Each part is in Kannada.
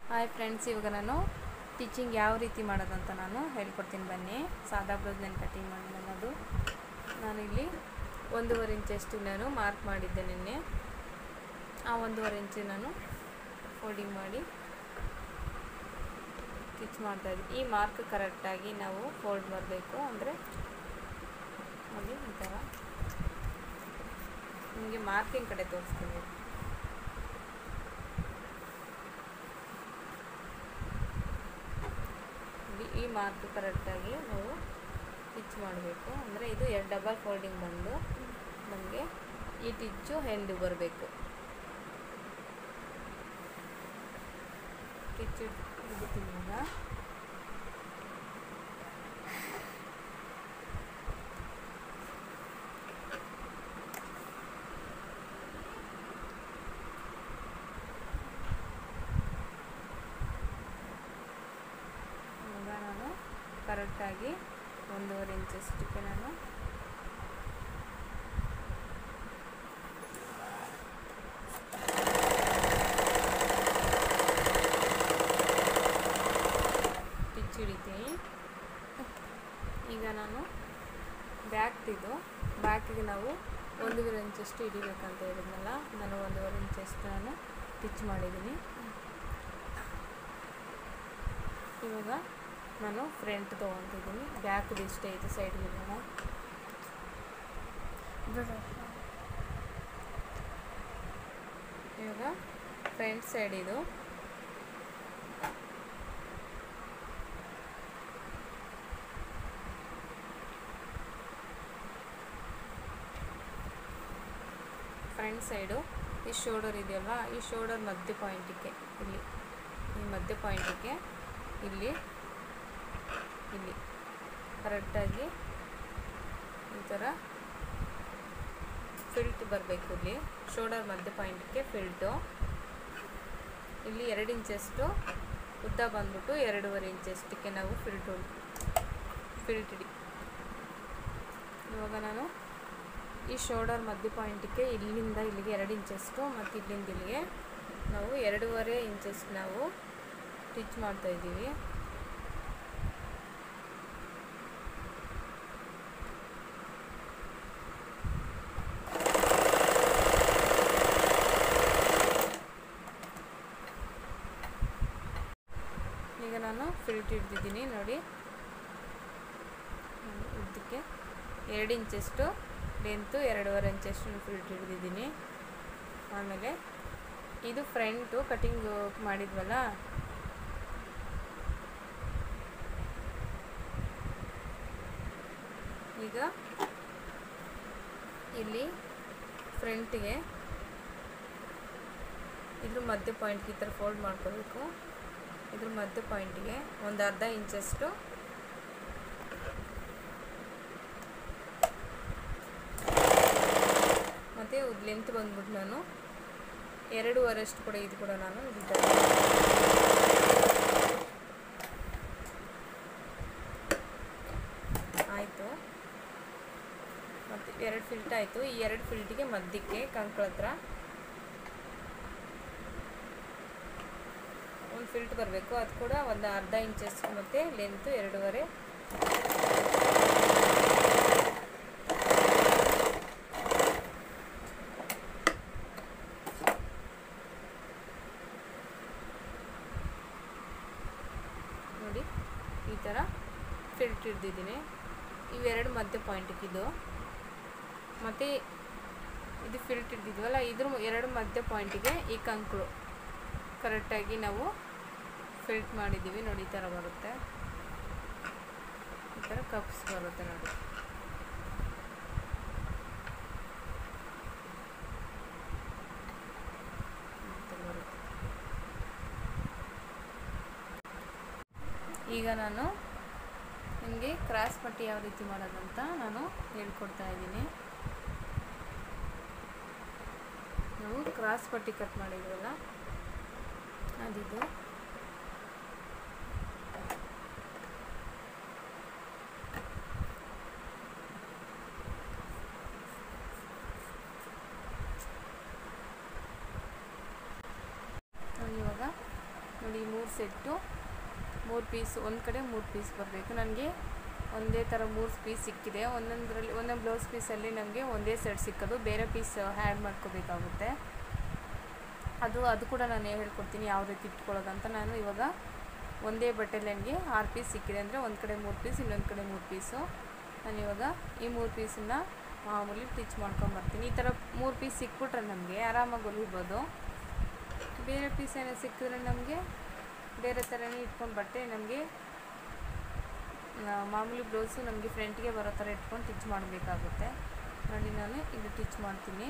ಹಾಯ್ ಫ್ರೆಂಡ್ಸ್ ಇವಾಗ ನಾನು ಸ್ಟಿಚಿಂಗ್ ಯಾವ ರೀತಿ ಮಾಡೋದಂತ ನಾನು ಹೇಳ್ಕೊಡ್ತೀನಿ ಬನ್ನಿ ಸಾದಾ ಬ್ಲೌಸ್ ನಾನು ಕಟಿಂಗ್ ಮಾಡಿ ಅನ್ನೋದು ನಾನಿಲ್ಲಿ ಒಂದೂವರೆ ಇಂಚಷ್ಟು ನಾನು ಮಾರ್ಕ್ ಮಾಡಿದ್ದೆ ನಿನ್ನೆ ಆ ಒಂದೂವರೆ ಇಂಚು ನಾನು ಫೋಲ್ಡಿಂಗ್ ಮಾಡಿ ಸ್ಟಿಚ್ ಮಾಡ್ತಾಯಿದ್ದೆ ಈ ಮಾರ್ಕ್ ಕರೆಕ್ಟಾಗಿ ನಾವು ಫೋಲ್ಡ್ ಮಾಡಬೇಕು ಅಂದರೆ ನೋಡಿ ಈ ಥರ ನಿಮಗೆ ಮಾರ್ಕಿಂಗ್ ಕಡೆ ತೋರಿಸ್ತೀನಿ ಇಲ್ಲಿ ಈ ಮಾರ್ಕ್ ಕರೆಕ್ಟಾಗಿ ನಾವು ಸ್ಟಿಚ್ ಮಾಡಬೇಕು ಅಂದರೆ ಇದು ಎರಡು ಡಬಲ್ ಫೋಲ್ಡಿಂಗ್ ಬಂದು ನಮಗೆ ಈ ಟಿಚ್ಚು ಹೆಂಡು ಬರಬೇಕು ಟಿಚ್ಚು ಇವಾಗ ಇವಾಗ ನಾನು ಕರೆಕ್ಟಾಗಿ ಒಂದೂವರೆ ಇಂಚಷ್ಟಕ್ಕೆ ನಾನು ಸ್ಟಿಚ್ ಹಿಡಿತೀನಿ ಈಗ ನಾನು ಬ್ಯಾಕ್ತಿದ್ದು ಬ್ಯಾಕಿಗೆ ನಾವು ಒಂದೂವರೆ ಇಂಚಷ್ಟು ಹಿಡಿಬೇಕಂತ ಹೇಳಿದ್ನಲ್ಲ ನಾನು ಒಂದೂವರೆ ಇಂಚಷ್ಟು ನಾನು ಸ್ಟಿಚ್ ಮಾಡಿದ್ದೀನಿ ಇವಾಗ ನಾನು ಫ್ರಂಟ್ ತೊಗೊತಿದ್ದೀನಿ ಬ್ಯಾಕ್ದು ಇಷ್ಟ ಐತೆ ಸೈಡ್ಗೆ ಇವಾಗ ಫ್ರಂಟ್ ಸೈಡ್ ಇದು ಫ್ರಂಟ್ ಸೈಡು ಈ ಶೋಲ್ಡರ್ ಇದೆಯಲ್ವಾ ಈ ಶೋಲ್ಡರ್ ಮಧ್ಯ ಪಾಯಿಂಟಿಗೆ ಇಲ್ಲಿ ಈ ಮಧ್ಯ ಪಾಯಿಂಟಿಗೆ ಇಲ್ಲಿ ಇಲ್ಲಿ ಕರೆಕ್ಟಾಗಿ ಈ ಥರ ಫಿಲ್ಟ್ ಬರಬೇಕು ಇಲ್ಲಿ ಶೋಲ್ಡರ್ ಮಧ್ಯ ಪಾಯಿಂಟಿಗೆ ಫಿಲ್ಟು ಇಲ್ಲಿ ಎರಡು ಇಂಚಷ್ಟು ಉದ್ದ ಬಂದ್ಬಿಟ್ಟು ಎರಡೂವರೆ ಇಂಚಷ್ಟಕ್ಕೆ ನಾವು ಫಿಲ್ಟ್ ಫಿಲ್ಟ್ ಇಡಿ ಇವಾಗ ನಾನು ಈ ಶೋಲ್ಡರ್ ಮಧ್ಯ ಪಾಯಿಂಟಿಗೆ ಇಲ್ಲಿಂದ ಇಲ್ಲಿಗೆ ಎರಡು ಇಂಚಷ್ಟು ಮತ್ತು ಇಲ್ಲಿಂದ ಇಲ್ಲಿಗೆ ನಾವು ಎರಡೂವರೆ ಇಂಚಷ್ಟು ನಾವು ಸ್ಟಿಚ್ ಮಾಡ್ತಾಯಿದ್ದೀವಿ ಈಗ ನಾನು ಫಿಲ್ಟ್ ಹಿಡ್ದಿದ್ದೀನಿ ನೋಡಿ ಉದ್ದಕ್ಕೆ ಎರಡು ಇಂಚಷ್ಟು ಲೆಂತು ಎರಡೂವರೆ ಇಂಚಷ್ಟು ಫಿಲ್ಟ್ ಹಿಡ್ದಿದ್ದೀನಿ ಆಮೇಲೆ ಇದು ಫ್ರಂಟು ಕಟಿಂಗ್ ಮಾಡಿದ್ವಲ್ಲ ಈಗ ಇಲ್ಲಿ ಫ್ರಂಟಿಗೆ ಇದ್ರ ಮಧ್ಯ ಪಾಯಿಂಟ್ಗೆ ಈ ಥರ ಫೋಲ್ಡ್ ಮಾಡ್ಕೋಬೇಕು ಇದ್ರ ಮಧ್ಯ ಪಾಯಿಂಟಿಗೆ ಒಂದು ಅರ್ಧ ಇಂಚಷ್ಟು ಮತ್ತು ಲೆಂತ್ ಬಂದ್ಬಿಟ್ಟು ನಾನು ಎರಡೂವರೆಷ್ಟು ಕೂಡ ಇದು ಕೂಡ ನಾನು ಆಯಿತು ಮತ್ತು ಎರಡು ಫಿಲ್ಟ್ ಆಯಿತು ಈ ಎರಡು ಫಿಲ್ಟಿಗೆ ಮಧ್ಯಕ್ಕೆ ಕಂಕಳ ಹತ್ರ ಒಂದು ಫಿಲ್ಟ್ ಬರಬೇಕು ಅದು ಕೂಡ ಒಂದು ಅರ್ಧ ಇಂಚಷ್ಟು ಮತ್ತು ಲೆಂತು ಎರಡೂವರೆ ನೋಡಿ ಈ ಥರ ಫಿಲ್ಟ್ ಹಿಡ್ದಿದ್ದೀನಿ ಇವೆರಡು ಮಧ್ಯ ಪಾಯಿಂಟಿಗಿದು ಮತ್ತು ಇದು ಫಿಲ್ಟ್ ಹಿಡ್ದಿದ್ವಲ್ಲ ಇದ್ರ ಎರಡು ಮಧ್ಯ ಪಾಯಿಂಟಿಗೆ ಈ ಕಂಕಳು ಕರೆಕ್ಟಾಗಿ ನಾವು ಫಿಲ್ಟ್ ಮಾಡಿದ್ದೀವಿ ನೋಡಿ ಈ ಥರ ಬರುತ್ತೆ ಈ ಥರ ಕಪ್ಸ್ ಬರುತ್ತೆ ನೋಡಿ ಬರುತ್ತೆ ಈಗ ನಾನು ನಿಮಗೆ ಕ್ರಾಸ್ ಪಟ್ಟಿ ಯಾವ ರೀತಿ ಮಾಡೋದಂತ ನಾನು ಹೇಳ್ಕೊಡ್ತಾ ಇದ್ದೀನಿ ನಾವು ಕ್ರಾಸ್ ಪಟ್ಟಿ ಕಟ್ ಮಾಡಿದ್ವಲ್ಲ ಅದಿದು ಇವಾಗ ನೋಡಿ ಮೂರು ಮೂರು ಸೆಟ್ಟು ಮೂರು ಪೀಸ್ ಒಂದು ಕಡೆ ಮೂರು ಪೀಸ್ ಬರಬೇಕು ನನಗೆ ಒಂದೇ ಥರ ಮೂರು ಪೀಸ್ ಸಿಕ್ಕಿದೆ ಒಂದೊಂದರಲ್ಲಿ ಒಂದೊಂದು ಬ್ಲೌಸ್ ಪೀಸಲ್ಲಿ ನನಗೆ ಒಂದೇ ಸೆಟ್ ಸಿಕ್ಕೋದು ಬೇರೆ ಪೀಸ್ ಆ್ಯಡ್ ಮಾಡ್ಕೋಬೇಕಾಗುತ್ತೆ ಅದು ಅದು ಕೂಡ ನಾನು ಹೇಳ್ಕೊಡ್ತೀನಿ ಯಾವ ರೀತಿ ಇಟ್ಕೊಳ್ಳೋದಂತ ನಾನು ಇವಾಗ ಒಂದೇ ಬಟ್ಟೆಲಿ ನನಗೆ ಆರು ಪೀಸ್ ಸಿಕ್ಕಿದೆ ಅಂದರೆ ಒಂದು ಕಡೆ ಮೂರು ಪೀಸ್ ಇನ್ನೊಂದು ಕಡೆ ಮೂರು ಪೀಸು ನಾನು ಇವಾಗ ಈ ಮೂರು ಪೀಸನ್ನ ಮಾಮೂಲಿ ಸ್ಟಿಚ್ ಮಾಡ್ಕೊಂಬರ್ತೀನಿ ಈ ಥರ ಮೂರು ಪೀಸ್ ಸಿಕ್ಬಿಟ್ರೆ ನಮಗೆ ಆರಾಮಾಗಿ ಹೊಲಿಬೋದು ಬೇರೆ ಪೀಸ್ ಏನೋ ಸಿಕ್ಕಿದ್ರೆ ನಮಗೆ ಬೇರೆ ಥರನೇ ಇಟ್ಕೊಂಡು ಬಟ್ಟೆ ನಮಗೆ ಮಾಮೂಲಿ ಬ್ಲೌಸು ನಮಗೆ ಫ್ರಂಟ್ಗೆ ಬರೋ ಥರ ಇಟ್ಕೊಂಡು ಟಿಚ್ ಮಾಡಬೇಕಾಗುತ್ತೆ ನೋಡಿ ನಾನು ಇದು ಟಿಚ್ ಮಾಡ್ತೀನಿ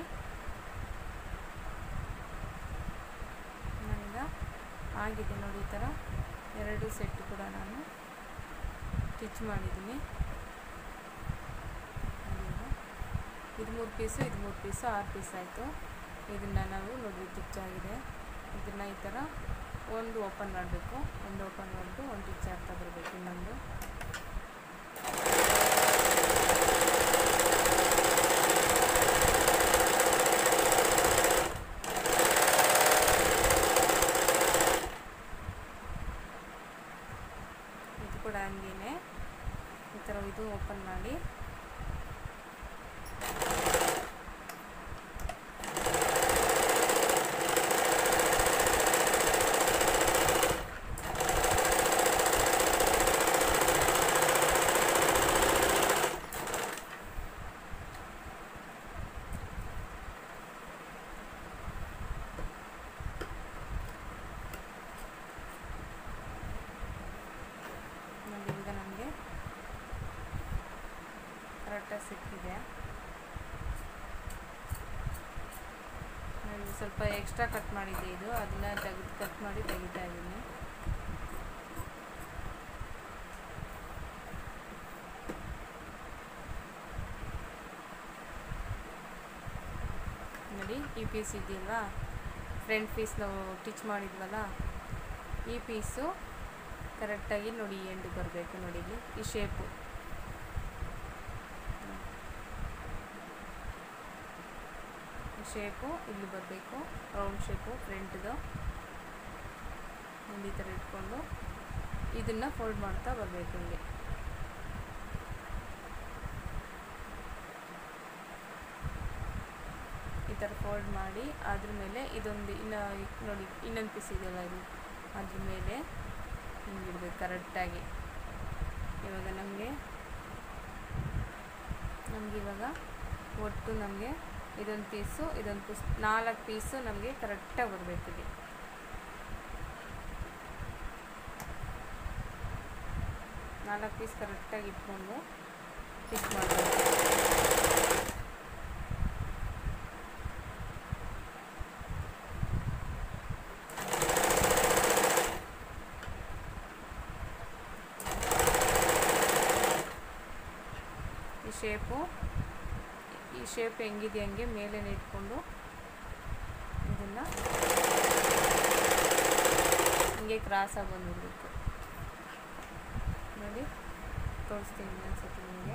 ನಾನೀಗ ಆಗಿದೆ ನೋಡಿ ಈ ಥರ ಎರಡು ಸೆಟ್ ಕೂಡ ನಾನು ಸ್ಟಿಚ್ ಮಾಡಿದ್ದೀನಿ ಇದು ಮೂರು ಪೀಸು ಇದು ಮೂರು ಪೀಸು ಆರು ಪೀಸ್ ಆಯಿತು ಇದನ್ನು ನಾವು ನೋಡಿ ಟಿಚ್ ಆಗಿದೆ ಇದನ್ನು ಈ ಥರ ಒಂದು ಓಪನ್ ಮಾಡಬೇಕು ಒಂದು ಓಪನ್ ಮಾಡಿಬಿಟ್ಟು ಒಂದು ಟಿಚ್ ಆಗ್ತಾ ಬರಬೇಕು ಇನ್ನೊಂದು ಇದು ಕೂಡ ಹಂಗೇನೆ ಈ ಥರ ಇದು ಓಪನ್ ಮಾಡಿ ನೋಡಿ ಈಗ ನಮಗೆ ಕರೆಕ್ಟಾಗಿ ಸಿಕ್ಕಿದೆ ನಾನು ಸ್ವಲ್ಪ ಎಕ್ಸ್ಟ್ರಾ ಕಟ್ ಮಾಡಿದ್ದೆ ಇದು ಅದನ್ನ ತೆಗೆದು ಕಟ್ ಮಾಡಿ ತೆಗಿತಾ ಇದ್ದೀನಿ ನೋಡಿ ಈ ಪೀಸ್ ಇದೆಯಲ್ವಾ ಫ್ರಂಟ್ ಪೀಸ್ ನಾವು ಟಿಚ್ ಮಾಡಿದ್ವಲ್ಲ ಈ ಪೀಸು ಕರೆಕ್ಟಾಗಿ ನೋಡಿ ಎಂಡು ಬರಬೇಕು ನೋಡಿ ಇಲ್ಲಿ ಈ ಶೇಪು ಶೇಪು ಇಲ್ಲಿ ಬರಬೇಕು ರೌಂಡ್ ಶೇಪು ಫ್ರಂಟ್ದು ಒಂದು ಈ ಥರ ಇಟ್ಕೊಂಡು ಇದನ್ನು ಫೋಲ್ಡ್ ಮಾಡ್ತಾ ಬರಬೇಕು ಇಲ್ಲಿ ಈ ಥರ ಫೋಲ್ಡ್ ಮಾಡಿ ಅದ್ರ ಮೇಲೆ ಇದೊಂದು ಇನ್ನು ನೋಡಿ ಇನ್ನೊಂದು ಪೀಸ್ ಇದೆಯಲ್ಲ ಇದು ಅದ್ರ ಮೇಲೆ ಹಿಂಗಿಡ್ಬೇಕು ಕರೆಕ್ಟಾಗಿ ಇವಾಗ ನಮಗೆ ನಮ್ಗೆ ಇವಾಗ ಒಟ್ಟು ನಮಗೆ ಇದೊಂದು ಪೀಸು ಇದೊಂದು ಪೀಸ್ ನಾಲ್ಕು ಪೀಸು ನಮಗೆ ಕರೆಕ್ಟಾಗಿ ಬರಬೇಕು ಇಲ್ಲಿ ನಾಲ್ಕು ಪೀಸ್ ಕರೆಕ್ಟಾಗಿ ಇಟ್ಕೊಂಡು ಸ್ಟಿಚ್ ಮಾಡಬೇಕು ಈ ಶೇಪು ಈ ಶೇಪ್ ಹೆಂಗಿದೆ ಹಂಗೆ ಮೇಲೆ ಇಟ್ಕೊಂಡು ಇದನ್ನು ಹಿಂಗೆ ಕ್ರಾಸಾಗಿ ಬಂದ್ಬಿಡ್ಬೇಕು ನೋಡಿ ತೋರಿಸ್ತೀನಿ ಇನ್ನೊಂದ್ಸತಿ ನಿಮಗೆ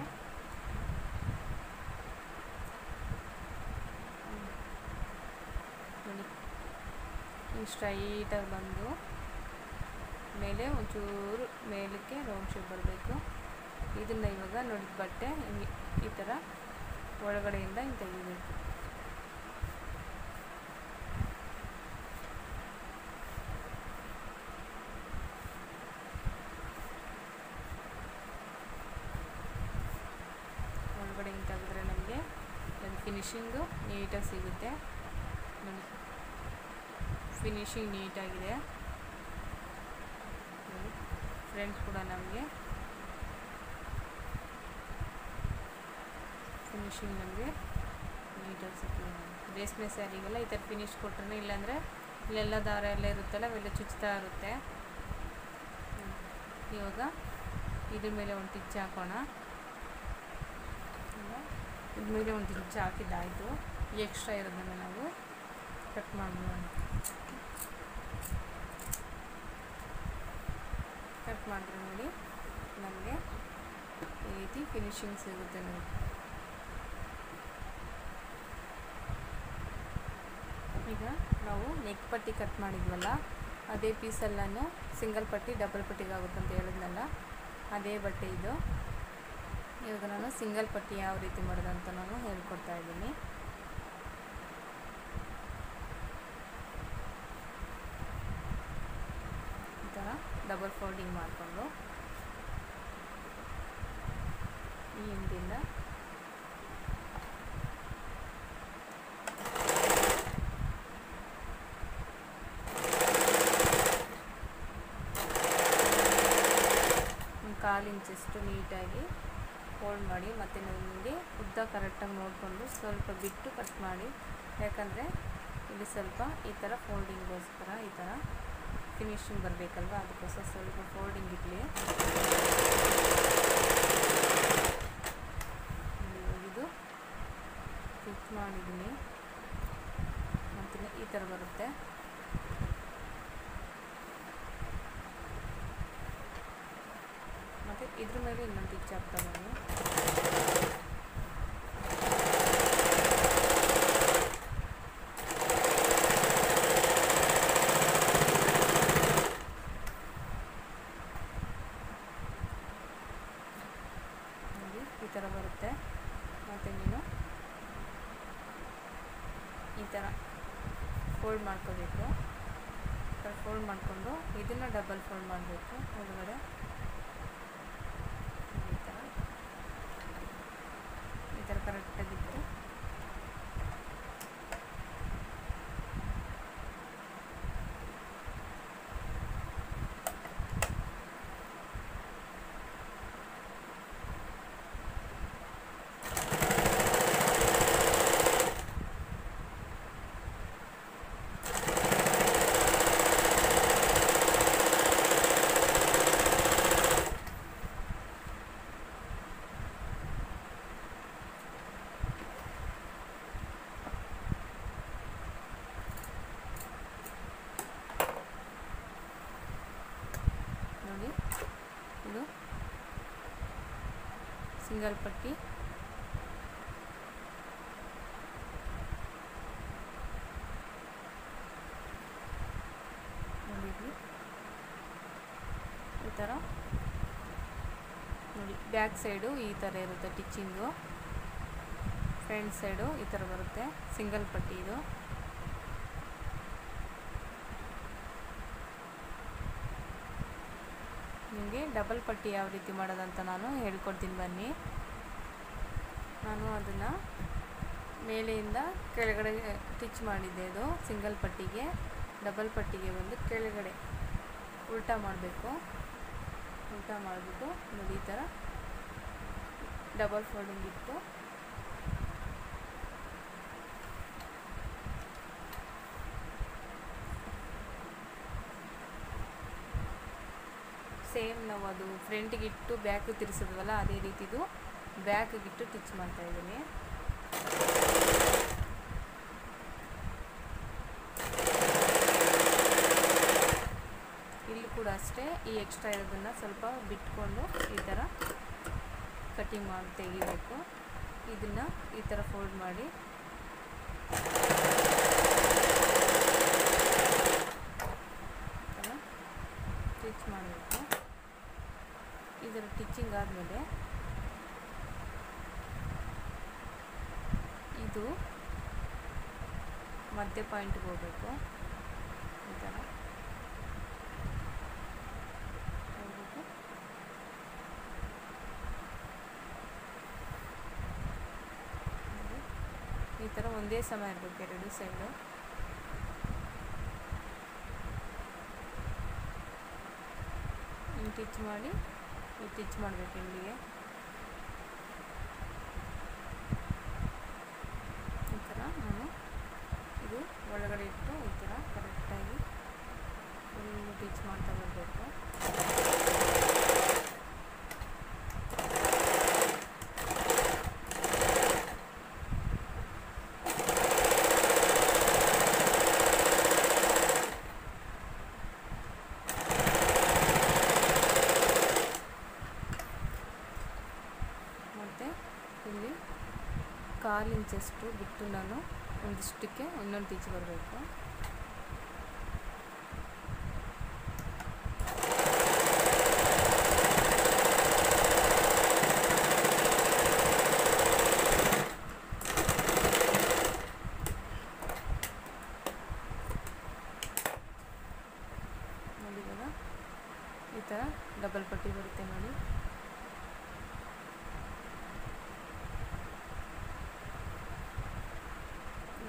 ನೋಡಿ ಹಿಂಗೆ ಸ್ಟ್ರೈಟಾಗಿ ಬಂದು ಮೇಲೆ ಒಂಚೂರು ಮೇಲಕ್ಕೆ ರೌಂಡ್ ಶೇಪ್ ಬರಬೇಕು ಇದನ್ನು ಇವಾಗ ನೋಡಿ ಬಟ್ಟೆ ಹಿಂಗೆ ಈ ಥರ ಒಳಗಡೆಯಿಂದ ಹಿಂಗೆ ತೆಗಿಬೇಕು ಒಳಗಡೆ ಹಿಂಗೆ ತೆಗೆದ್ರೆ ನಮಗೆ ಒಂದು ಫಿನಿಶಿಂಗು ನೀಟಾಗಿ ಸಿಗುತ್ತೆ ನೋಡಿ ಫಿನಿಶಿಂಗ್ ನೀಟಾಗಿದೆ ನೋಡಿ ಫ್ರಂಟ್ ಕೂಡ ನಮಗೆ ಫಿನಿಶಿಂಗ್ ನಮಗೆ ನೀಟಾಗಿ ಸಿಕ್ಕಿದೆ ರೇಷ್ಮೆ ಸ್ಯಾರಿಗೆಲ್ಲ ಈ ಥರ ಫಿನಿಶ್ ಕೊಟ್ರೆ ಇಲ್ಲಾಂದರೆ ಇಲ್ಲೆಲ್ಲ ದಾರ ಎಲ್ಲ ಇರುತ್ತಲ್ಲ ಅವೆಲ್ಲ ಚುಚ್ತಾ ಇರುತ್ತೆ ಹ್ಮ್. ಇವಾಗ ಇದ್ರ ಮೇಲೆ ಒಂದು ಟಿಚ್ ಹಾಕೋಣ ಇದ್ರ ಮೇಲೆ ಒಂದು ಟಿಚ್ ಹಾಕಿದ್ದಾಯಿತು ಎಕ್ಸ್ಟ್ರಾ ಇರೋದನ್ನ ನಾವು ಕಟ್ ಮಾಡ್ಬಿಡೋಣ ಕಟ್ ಮಾಡಿದ್ರೆ ನೋಡಿ ನಮಗೆ ಈ ರೀತಿ ಫಿನಿಶಿಂಗ್ ಸಿಗುತ್ತೆ ನೋಡಿ ಈಗ ನಾವು ನೆಕ್ ಪಟ್ಟಿ ಕಟ್ ಮಾಡಿದ್ವಲ್ಲ ಅದೇ ಪೀಸಲ್ಲಿ ನಾನು ಸಿಂಗಲ್ ಪಟ್ಟಿ ಡಬಲ್ ಪಟ್ಟಿಗೆ ಆಗುತ್ತೆ ಅಂತ ಹೇಳಿದ್ನಲ್ಲ ಅದೇ ಬಟ್ಟೆ ಇದು ಇವಾಗ ನಾನು ಸಿಂಗಲ್ ಪಟ್ಟಿ ಯಾವ ರೀತಿ ಮಾಡೋದಂತ ನಾನು ಹೇಳ್ಕೊಡ್ತಾ ಇದ್ದೀನಿ ಈ ಥರ ಡಬಲ್ ಫೋಲ್ಡಿಂಗ್ ಮಾಡಿಕೊಂಡು ಈ ಹಿಂದಿಂದ ಒಂದು ಕಾಲು ಇಂಚಷ್ಟು ನೀಟಾಗಿ ಫೋಲ್ಡ್ ಮಾಡಿ ಮತ್ತು ನಿಮಗೆ ಉದ್ದ ಕರೆಕ್ಟಾಗಿ ನೋಡಿಕೊಂಡು ಸ್ವಲ್ಪ ಬಿಟ್ಟು ಕಟ್ ಮಾಡಿ ಯಾಕಂದರೆ ಇಲ್ಲಿ ಸ್ವಲ್ಪ ಈ ಥರ ಫೋಲ್ಡಿಂಗ್ಗೋಸ್ಕರ ಈ ಥರ ಫಿನಿಶಿಂಗ್ ಬರಬೇಕಲ್ವ ಅದಕ್ಕೋಸ್ಕರ ಸ್ವಲ್ಪ ಫೋಲ್ಡಿಂಗ್ ಇರಲಿ ಇದು ಸ್ಟಿಚ್ ಮಾಡಿದ್ದೀನಿ ಮತ್ತು ಈ ಥರ ಬರುತ್ತೆ ಮತ್ತು ಇದ್ರ ಮೇಲೆ ಇನ್ನೊಂದು ಟಿಚ್ ಹಾಕ್ತಾ ಬನ್ನಿ ನೋಡಿ ಈ ಥರ ಬರುತ್ತೆ ಮತ್ತು ನೀನು ಈ ಥರ ಫೋಲ್ಡ್ ಮಾಡ್ಕೋಬೇಕು ಈ ಥರ ಫೋಲ್ಡ್ ಮಾಡಿಕೊಂಡು ಇದನ್ನು ಡಬಲ್ ಫೋಲ್ಡ್ ಮಾಡಬೇಕು ಒಳಗಡೆ ಈ ಥರ ಈ ಥರ ಕರೆಕ್ಟಾಗಿತ್ತು ನೋಡಿ ಇದು ಸಿಂಗಲ್ ಪಟ್ಟಿ ನೋಡಿ ಇಲ್ಲಿ ಈ ಥರ ನೋಡಿ ಬ್ಯಾಕ್ ಸೈಡು ಈ ಥರ ಇರುತ್ತೆ ಟಿಚ್ಚಿಂಗು ಫ್ರಂಟ್ ಸೈಡು ಈ ಥರ ಬರುತ್ತೆ ಸಿಂಗಲ್ ಪಟ್ಟಿ ಇದು ನಿಮಗೆ ಡಬಲ್ ಪಟ್ಟಿ ಯಾವ ರೀತಿ ಮಾಡೋದಂತ ನಾನು ಹೇಳ್ಕೊಡ್ತೀನಿ ಬನ್ನಿ ನಾನು ಅದನ್ನು ಮೇಲೆಯಿಂದ ಕೆಳಗಡೆ ಸ್ಟಿಚ್ ಮಾಡಿದ್ದೆ ಇದು ಸಿಂಗಲ್ ಪಟ್ಟಿಗೆ ಡಬಲ್ ಪಟ್ಟಿಗೆ ಬಂದು ಕೆಳಗಡೆ ಉಲ್ಟಾ ಮಾಡಬೇಕು ಉಲ್ಟಾ ಮಾಡಿಬಿಟ್ಟು ನೋಡಿ ಈ ಥರ ಡಬಲ್ ಫೋಲ್ಡಿಂಗ್ ಇಟ್ಟು ಸೇಮ್ ನಾವು ಅದು ಫ್ರಂಟಿಗೆ ಇಟ್ಟು ಬ್ಯಾಕ್ ತಿರ್ಸಿದ್ವಲ್ಲ ಅದೇ ರೀತಿದು ಬ್ಯಾಕಿಗಿಟ್ಟು ಟಿಚ್ ಮಾಡ್ತಾ ಇದ್ದೀನಿ ಇಲ್ಲಿ ಕೂಡ ಅಷ್ಟೇ ಈ ಎಕ್ಸ್ಟ್ರಾ ಇರೋದನ್ನು ಸ್ವಲ್ಪ ಬಿಟ್ಕೊಂಡು ಈ ಥರ ಕಟಿಂಗ್ ಮಾಡಿ ತೆಗಿಬೇಕು ಇದನ್ನು ಈ ಥರ ಫೋಲ್ಡ್ ಮಾಡಿ ಸ್ಟಿಚ್ ಮಾಡಬೇಕು ಇದರ ಟಿಚ್ಚಿಂಗ್ ಆದಮೇಲೆ ಇದು ಮಧ್ಯ ಪಾಯಿಂಟ್ಗೆ ಹೋಗಬೇಕು ಈ ಥರ ಹೋಗ್ಬಿಟ್ಟು ನೋಡಿ, ಈ ಥರ ಒಂದೇ ಸಮ ಇರಬೇಕು ಎರಡು ಸೈಡು ಹಿಂಗೆ ಟಿಚ್ ಮಾಡಿ ಈ ಟಿಚ್ ಮಾಡಬೇಕು ಇಲ್ಲಿಗೆ ಈ ಥರ ನಾನು ಇದು ಒಳಗಡೆ ಇಟ್ಟು ಈ ಥರ ಕರೆಕ್ಟಾಗಿ ಫುಲ್ಲು ಟಿಚ್ ಮಾಡ್ತಾ ಬರಬೇಕು ಮತ್ತು ಇಲ್ಲಿ ಕಾಲು ಇಂಚಷ್ಟು ಬಿಟ್ಟು ನಾನು ಒಂದಿಷ್ಟಕ್ಕೆ ಇನ್ನೊಂದು ಟೀಚ್ ಬರಬೇಕು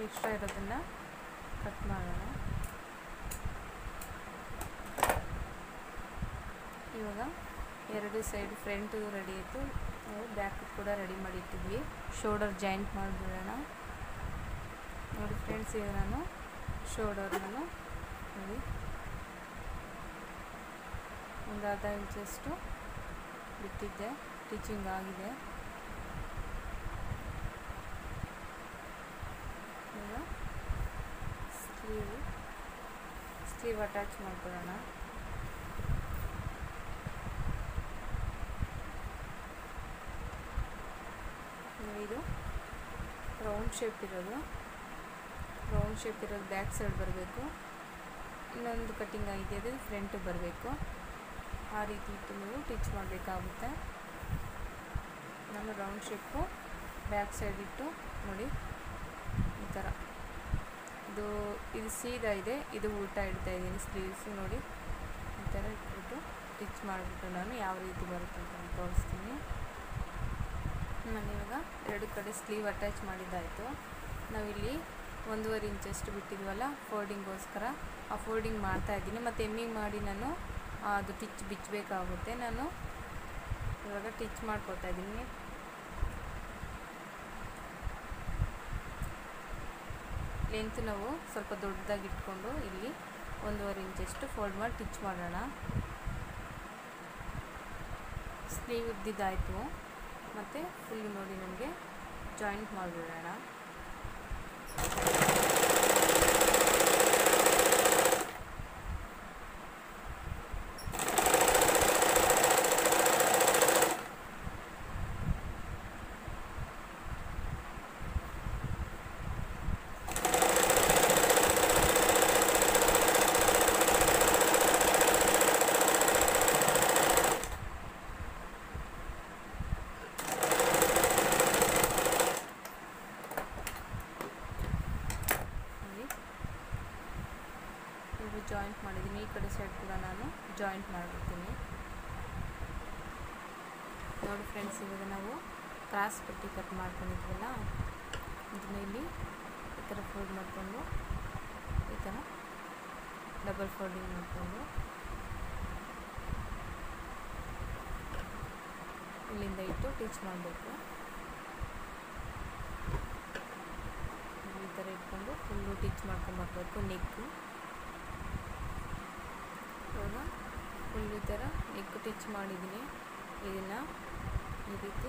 ಎಕ್ಸ್ಟ್ರಾ ಇರೋದನ್ನು ಕಟ್ ಮಾಡೋಣ ಇವಾಗ ಎರಡು ಸೈಡ್ ಫ್ರಂಟು ರೆಡಿ ಆಯಿತು ನಾವು ಬ್ಯಾಕ್ ಕೂಡ ರೆಡಿ ಮಾಡಿ ಇಟ್ಟಿದ್ವಿ ಶೋಲ್ಡರ್ ಜಾಯಿಂಟ್ ಮಾಡಿಬಿಡೋಣ ನೋಡಿ ಫ್ರೆಂಡ್ಸ್ ಈಗ ನಾನು ಶೋಲ್ಡರ್ ನಾನು ನೋಡಿ ಒಂದು ಅರ್ಧ ಇಂಚಷ್ಟು ಬಿಟ್ಟಿದ್ದೆ ಸ್ಟಿಚಿಂಗ್ ಆಗಿದೆ ಈಗ ಸ್ಲೀವ್ ಸ್ಲೀವ್ ಅಟ್ಯಾಚ್ ಮಾಡ್ಕೊಳ್ಳೋಣ ಇದು ರೌಂಡ್ ಶೇಪ್ ಇರೋದು ರೌಂಡ್ ಶೇಪ್ ಇರೋದು ಬ್ಯಾಕ್ ಸೈಡ್ ಬರಬೇಕು ಇನ್ನೊಂದು ಕಟ್ಟಿಂಗ್ ಆಗಿದೆ ಅದು ಫ್ರಂಟ್ ಬರಬೇಕು ಆ ರೀತಿ ಇಟ್ಟು ನೀವು ಟಿಚ್ ಮಾಡಬೇಕಾಗುತ್ತೆ ನಾನು ರೌಂಡ್ ಶೇಪು ಬ್ಯಾಕ್ ಸೈಡ್ ಇಟ್ಟು ನೋಡಿ ಈ ಥರ ಇದು ಇದು ಸೀದಾ ಇದೆ ಇದು ಉಲ್ಟಾ ಇಡ್ತಾ ಇದ್ದೀನಿ ಸ್ಲೀವ್ಸು ನೋಡಿ ಈ ಥರ ಇಟ್ಬಿಟ್ಟು ಟಿಚ್ ಮಾಡಿಬಿಟ್ಟು ನಾನು ಯಾವ ರೀತಿ ಬರುತ್ತೆ ಅಂತ ತೋರಿಸ್ತೀನಿ ನಾನು ಇವಾಗ ಎರಡು ಕಡೆ ಸ್ಲೀವ್ ಅಟ್ಯಾಚ್ ಮಾಡಿದ್ದಾಯಿತು ನಾವಿಲ್ಲಿ ಒಂದೂವರೆ ಇಂಚಷ್ಟು ಬಿಟ್ಟಿದ್ವಲ್ಲ ಫೋಲ್ಡಿಂಗೋಸ್ಕರ ಆ ಫೋಲ್ಡಿಂಗ್ ಮಾಡ್ತಾ ಇದ್ದೀನಿ ಮತ್ತು ಎಮ್ಮಿಂಗ್ ಮಾಡಿ ನಾನು ಅದು ಟಿಚ್ ಬಿಚ್ಚಬೇಕಾಗುತ್ತೆ ನಾನು ಇವಾಗ ಟಿಚ್ ಮಾಡ್ಕೊತಾ ಇದ್ದೀನಿ ಲೆಂತ್ ನಾವು ಸ್ವಲ್ಪ ದೊಡ್ಡದಾಗಿ ಇಟ್ಕೊಂಡು ಇಲ್ಲಿ ಒಂದೂವರೆ ಇಂಚಷ್ಟು ಫೋಲ್ಡ್ ಮಾಡಿ ಟಿಚ್ ಮಾಡೋಣ ಸ್ಲೀವ್ ಇದ್ದಿದ್ದಾಯಿತು ಮತ್ತು ಫುಲ್ ನೋಡಿ ನಮಗೆ ಜಾಯಿಂಟ್ ಮಾಡಿಬಿಡೋಣ ಇದು ಜಾಯಿಂಟ್ ಮಾಡಿದ್ದೀನಿ ಈ ಕಡೆ ಸೈಡ್ ಕೂಡ ನಾನು ಜಾಯಿಂಟ್ ಮಾಡಿಬಿಡ್ತೀನಿ ನೋಡಿ ಫ್ರೆಂಡ್ಸ್ ಇವಾಗ ನಾವು ಕ್ರಾಸ್ ಪಟ್ಟಿ ಕಟ್ ಮಾಡ್ಕೊಂಡಿದ್ವಲ್ಲ ಇದನ್ನ ಇಲ್ಲಿ ಈ ಥರ ಫೋಲ್ಡ್ ಮಾಡಿಕೊಂಡು ಈ ಥರ ಡಬಲ್ ಫೋಲ್ಡಿಂಗ್ ಮಾಡಿಕೊಂಡು ಇಲ್ಲಿಂದ ಇಟ್ಟು ಟೀಚ್ ಮಾಡಬೇಕು ಈ ಥರ ಇಟ್ಕೊಂಡು ಫುಲ್ಲು ಟಿಚ್ ಮಾಡ್ಕೊಂಬರ್ಬೇಕು ನೆಕ್ಕು ಇವಾಗ ಫುಲ್ ಈ ಥರ ನೆಕ್ ಟಿಚ್ ಮಾಡಿದ್ದೀನಿ ಇದನ್ನು ಈ ರೀತಿ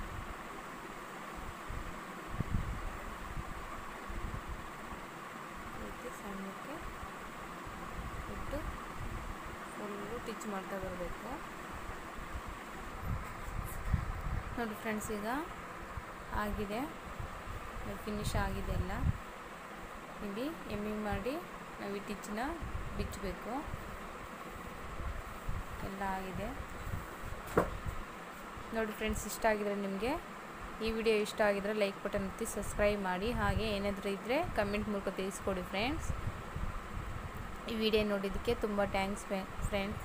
ಈ ರೀತಿ ಸಣ್ಣಕ್ಕೆ ಇಟ್ಟು ಫುಲ್ಲು ಟಿಚ್ ಮಾಡ್ತಾ ಬರಬೇಕು ನೋಡಿ ಫ್ರೆಂಡ್ಸ್ ಈಗ ಆಗಿದೆ ಫಿನಿಶ್ ಆಗಿದೆ ಎಲ್ಲ ಇಲ್ಲಿ ಎಮ್ಮಿಂಗ್ ಮಾಡಿ ನಾವು ಈ ಟಿಚ್ಚನ್ನ ಬಿಚ್ಚಬೇಕು ಎಲ್ಲ ಆಗಿದೆ ನೋಡಿ ಫ್ರೆಂಡ್ಸ್ ಇಷ್ಟ ಆಗಿದ್ರೆ ನಿಮಗೆ ಈ ವಿಡಿಯೋ ಇಷ್ಟ ಆಗಿದ್ರೆ ಲೈಕ್ ಬಟನ್ ಒತ್ತಿ ಸಬ್ಸ್ಕ್ರೈಬ್ ಮಾಡಿ ಹಾಗೆ ಏನಾದರೂ ಇದ್ದರೆ ಕಮೆಂಟ್ ಮೂಲಕ ತಿಳಿಸ್ಕೊಡಿ ಫ್ರೆಂಡ್ಸ್ ಈ ವಿಡಿಯೋ ನೋಡಿದ್ದಕ್ಕೆ ತುಂಬ ಥ್ಯಾಂಕ್ಸ್ ಫ್ರೆಂಡ್ಸ್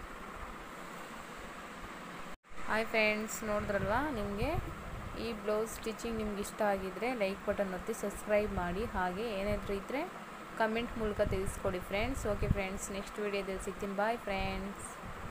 ಹಾಯ್ ಫ್ರೆಂಡ್ಸ್ ನೋಡಿದ್ರಲ್ವಾ ನಿಮಗೆ ಈ ಬ್ಲೌಸ್ ಸ್ಟಿಚಿಂಗ್ ನಿಮ್ಗೆ ಇಷ್ಟ ಆಗಿದ್ದರೆ ಲೈಕ್ ಬಟನ್ ಒತ್ತಿ ಸಬ್ಸ್ಕ್ರೈಬ್ ಮಾಡಿ ಹಾಗೆ ಏನಾದರೂ ಇದ್ದರೆ ಕಮೆಂಟ್ ಮೂಲಕ ತಿಳಿಸ್ಕೊಡಿ ಫ್ರೆಂಡ್ಸ್ ಓಕೆ ಫ್ರೆಂಡ್ಸ್ ನೆಕ್ಸ್ಟ್ ವೀಡಿಯೋದಲ್ಲಿ ಸಿಗ್ತೀನಿ ಬಾಯ್ ಫ್ರೆಂಡ್ಸ್